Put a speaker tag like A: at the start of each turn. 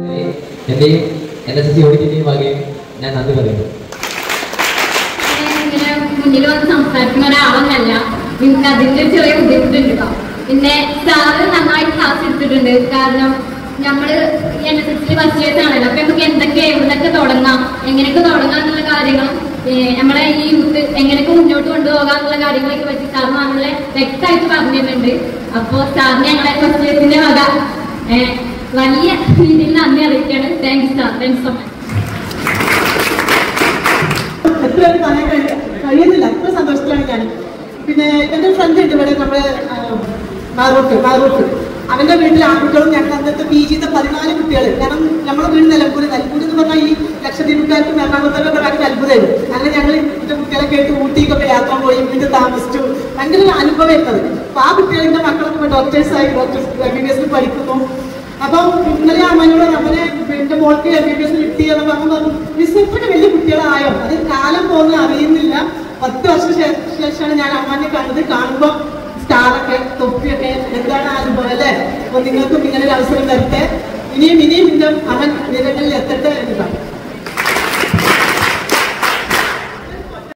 A: എന്റെയും N S S യൂണിറ്റിന്റെയും വകയും ഞാൻ നന്ദി പറയുന്നു
B: ഇങ്ങനെ മുന്നിൽ വന്ന് സംസാരിക്കുന്ന ഒരാളൊന്നല്ല എനിക്ക് അതിന്റെ ഒരു ചെറിയ ബുദ്ധിമുട്ടുണ്ട് കേട്ടോ പിന്നെ സാറ് നന്നായിട്ട് ക്ലാസ് എടുത്തിട്ടുണ്ട് കാരണം നമ്മള് എൻ എസ് എസിൽ ഫസ്റ്റ് ഇയേഴ്സ് ആണല്ലോ അപ്പൊ നമുക്ക് എന്തൊക്കെ എവിടുന്നൊക്കെ തുടങ്ങാം എങ്ങനെയൊക്കെ തുടങ്ങാം എന്നുള്ള കാര്യങ്ങളും ഏഹ് നമ്മളെ ഈ യൂത്ത് എങ്ങനെയൊക്കെ മുന്നോട്ട് കൊണ്ടുപോകാം എന്നുള്ള കാര്യങ്ങളൊക്കെ പറ്റി സാർ നല്ല വ്യക്തമായിട്ട് പറഞ്ഞു തരുന്നുണ്ട് അപ്പോ സാറിന് ഞങ്ങളെ ഫസ്റ്റ് ഇയേഴ്സിന്റെ വക ഏഹ് വലിയ രീതിയിൽ നന്ദി അറിയിക്കുകയാണ് thank you sir thank you so much
C: എത്ര പേര് പറയാൻ കഴിയ- കഴിയുന്നില്ല അത്ര സന്തോഷത്തിലാണ് ഞാൻ പിന്നെ എൻ്റെ ഫ്രണ്ട് ഉണ്ട് ഇവിടെ നമ്മുടെ മാറൂട്ട് മാറൂട്ട് അവന്റെ വീട്ടിൽ ആൺകുട്ടികളും ഞങ്ങൾ അന്നത്തെ പി ജിത്തെ പതിനാല് കുട്ടികൾ കാരണം നമ്മുടെ വീട് നിലമ്പൂര് നിലമ്പൂര് എന്ന് പറഞ്ഞാൽ ഈ ലക്ഷദ്വീപുകാർക്കും എറണാകുളത്തൊക്കെ ഭയങ്കര അത്ഭുതമായിരുന്നു അങ്ങനെ ഞങ്ങൾ ഇതിന്റെ കുട്ടികളെ കേട്ട് ഊട്ടിക്കൊക്കെ യാത്ര പോയി വീണ്ടും താമസിച്ചു ഭയങ്കര ഒരു അനുഭവം ഇരുന്നത് അപ്പൊ ആ കുട്ടികളുടെ മക്കളൊക്കെ ഡോക്ടേഴ്സായി ഡോക്ടേഴ്സ് എം ബി ബി എസിൽ പഠിക്കുന്നു അപ്പം ഇന്നലെ അമ്മനോട് അവനെ എന്റെ മോൾക്ക് എം ബി ബി എസ് കിട്ടി എന്ന് പറഞ്ഞു പറഞ്ഞു മിസ് ഇത്ര വലിയ കുട്ടികളായോ അത് കാലം പോകുന്ന അറിയുന്നില്ല പത്ത് വർഷം ശേ- ശേഷമാണ് ഞാൻ അമ്മനെ കണ്ടത് കാണുമ്പോൾ സ്റ്റാറൊക്കെ തൊപ്പിയൊക്കെ എന്താണ് ആ അനുഭവം അല്ലേ അപ്പൊ നിങ്ങൾക്കും ഇങ്ങനെ ഒരു അവസരം തരട്ടെ ഇനിയും ഇനിയും ഇന്റെ അവൻ നിരകളിൽ എത്തട്ടെ എന്ന് പറഞ്ഞു